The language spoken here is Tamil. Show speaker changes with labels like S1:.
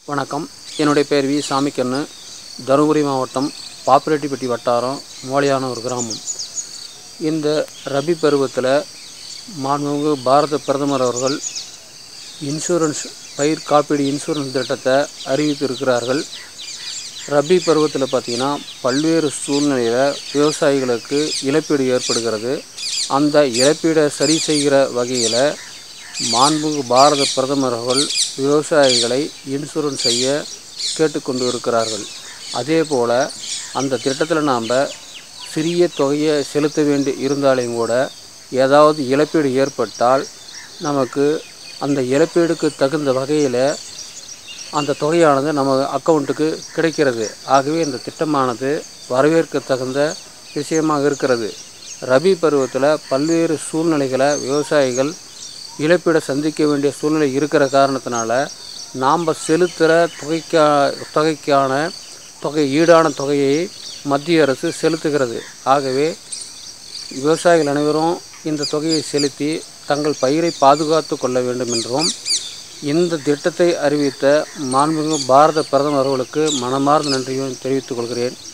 S1: வணக்கம் என்னுடைய பேர் வி சாமிக்கண்ணு தருமபுரி மாவட்டம் பாப்பிரெட்டிப்பட்டி வட்டாரம் மோலியான ஒரு கிராமம் இந்த ரபி பருவத்தில் மாண்புமிகு பாரத பிரதமர் அவர்கள் இன்சூரன்ஸ் பயிர் காப்பீடு இன்சூரன்ஸ் திட்டத்தை அறிவித்திருக்கிறார்கள் ரபி பருவத்தில் பார்த்திங்கன்னா பல்வேறு சூழ்நிலையில் விவசாயிகளுக்கு இழப்பீடு ஏற்படுகிறது அந்த இழப்பீடை சரி செய்கிற வகையில் மாண்புமிகு பாரத பிரதமர் அவர்கள் விவசாயிகளை இன்சூரன்ஸ் செய்ய கேட்டுக்கொண்டு இருக்கிறார்கள் அதே போல் அந்த திட்டத்தில் நாம் சிறிய தொகையை செலுத்த வேண்டி இருந்தாலும் கூட ஏதாவது இழப்பீடு ஏற்பட்டால் நமக்கு அந்த இழப்பீடுக்கு தகுந்த வகையில் அந்த தொகையானது நம்ம அக்கௌண்ட்டுக்கு கிடைக்கிறது ஆகவே இந்த திட்டமானது வரவேற்க தகுந்த விஷயமாக இருக்கிறது ரபி பருவத்தில் பல்வேறு சூழ்நிலைகளை விவசாயிகள் இழப்பீடை சந்திக்க வேண்டிய சூழ்நிலை இருக்கிற காரணத்தினால நாம் செலுத்துகிற தொகைக்கா தொகைக்கான தொகை ஈடான தொகையை மத்திய அரசு செலுத்துகிறது ஆகவே விவசாயிகள் அனைவரும் இந்த தொகையை செலுத்தி தங்கள் பயிரை பாதுகாத்து கொள்ள வேண்டும் என்றும் இந்த திட்டத்தை அறிவித்த மாண்புமிகு பாரத பிரதமர் அவர்களுக்கு மனமார்ந்த நன்றியும் தெரிவித்துக் கொள்கிறேன்